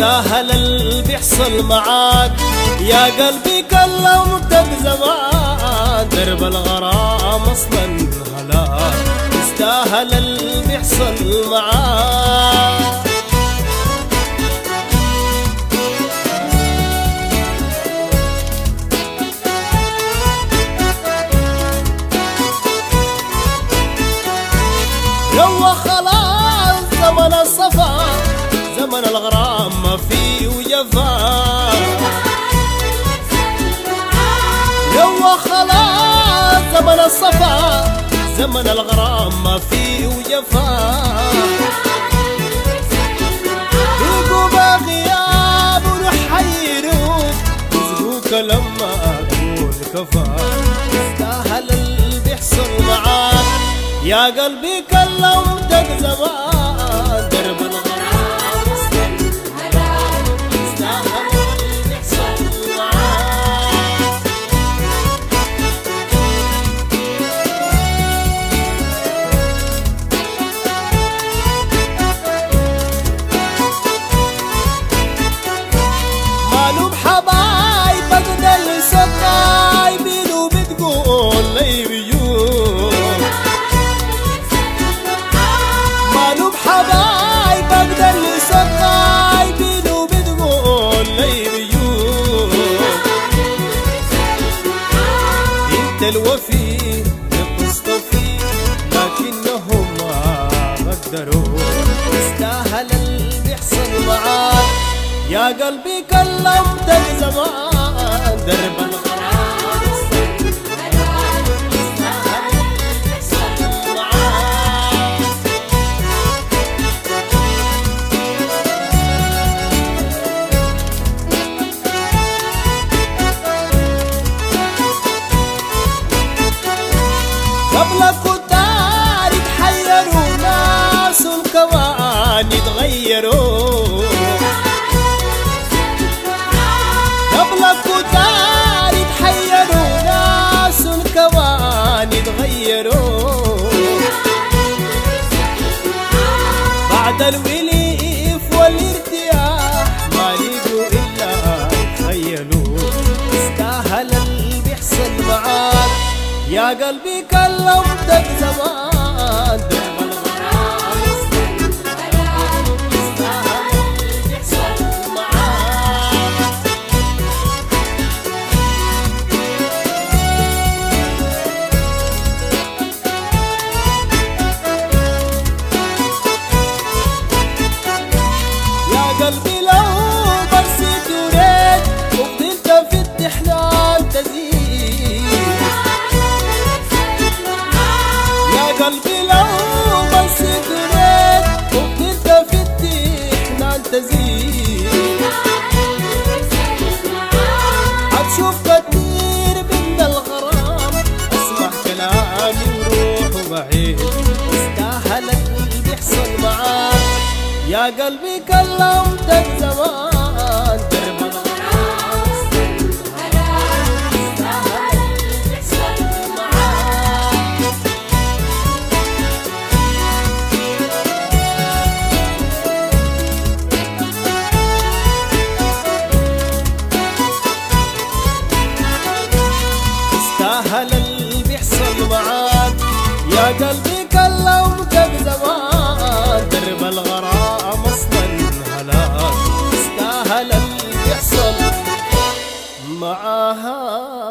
يستاهل اللي بيحصل معاك يا قلبي كلمتك زمان درب الغرام اصلا هلاك يستاهل اللي بيحصل معاك يلا خلاص زمن الصفا زمن الغرام ما فيه وجفا يلا خلاص زمن الصفا زمن الغرام ما فيه وجفا يلقوا غياب ونحيروك يزقوك لما اقول كفا يستاهل اللي بيحصل معاك يا قلبي كلمتك زمان درب الغرام يستاهل اللي بيحصل معاك معلوم حبايبك ده اللي سكايبين وبتقول لي بيوم معلوم حبايبك ده اللي سكايبين وبتقول لي بيوم انت الوفي المصطفي لكنهم ما قدروا يستاهل اللي بيحصل معاك يا قلبي كلمتك زمان درب الغرام يستاهل اللي بيحصل معاك قبلك كنت عارف حيروا ناس كمان يتغيروا قبلك كنت عارف حيروا ناس كمان يتغيروا بعد الوليف والارتياح ما لقوا الا يتخيلوا يستاهل اللي بيحصل معاك يا قلبي كلمتك زمان درب الغرام يستاهل اللي بيحصل معاك يا قلبي لو بصيت وريت وفضلت في التحلال تزيد يا قلبي لو بصيت وريت وفضلت في التحلال تزيد هتشوف كتير من الغرام اسمع كلامي وروح بعيد يستاهل اللي بيحصل معاك يا قلبي كلمتك زمان درب الغرام يستاهل اللي بيحصل معاك يستاهل اللي بيحصل معاك يا قلبي كلمتك زمان درب الغرام اصلا هلاك يستاهل اللي بيحصل معاها